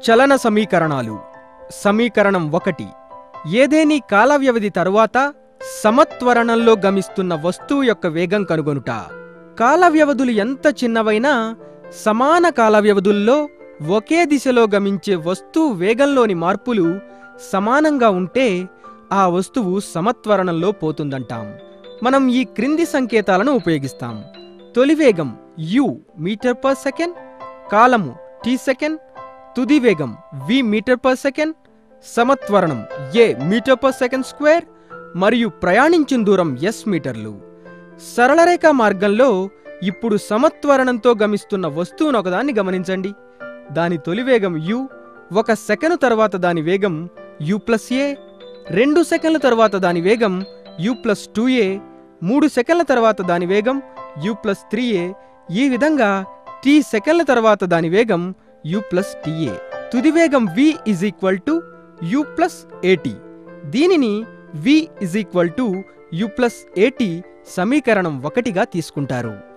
చలన సమీకరణాలు సమీకరణం ఒకటి ఏదేని కాల వ్యవధి తరువాత సమత్వరణంలో గమిస్తున్న వస్తువు యొక్క వేగం కనుగొనుట కాల వ్యవధులు ఎంత చిన్నవైనా సమాన కాల వ్యవధుల్లో ఒకే దిశలో గమించే వస్తువు వేగంలోని మార్పులు సమానంగా ఉంటే ఆ వస్తువు సమత్వరణంలో పోతుందంటాం మనం ఈ క్రింది సంకేతాలను ఉపయోగిస్తాం తొలి వేగం యు మీటర్ పర్ సెకండ్ కాలము టీ సెకండ్ తుది వేగం వి మీటర్ పర్ సెకండ్ సమత్వరణం a meter per second square మరియు ప్రయాణించిన దూరం ఎస్ మీటర్లు సరళరేఖ మార్గంలో ఇప్పుడు సమత్వరణంతో గమిస్తున్న వస్తువును ఒకదాన్ని గమనించండి దాని తొలి వేగం యు ఒక సెకను తర్వాత దాని వేగం యు ప్లస్ ఏ రెండు సెకండ్ల తర్వాత దాని వేగం యు ప్లస్ టూ ఏ మూడు సెకండ్ల తర్వాత దాని వేగం యు ప్లస్ త్రీ ఏ ఈ విధంగా టీ సెకండ్ల తర్వాత దాని వేగం యు ప్లస్ టీఏ తుది వేగం v is equal to u plus a t దీనిని v is equal to u plus a t సమీకరణం ఒకటిగా తీసుకుంటారు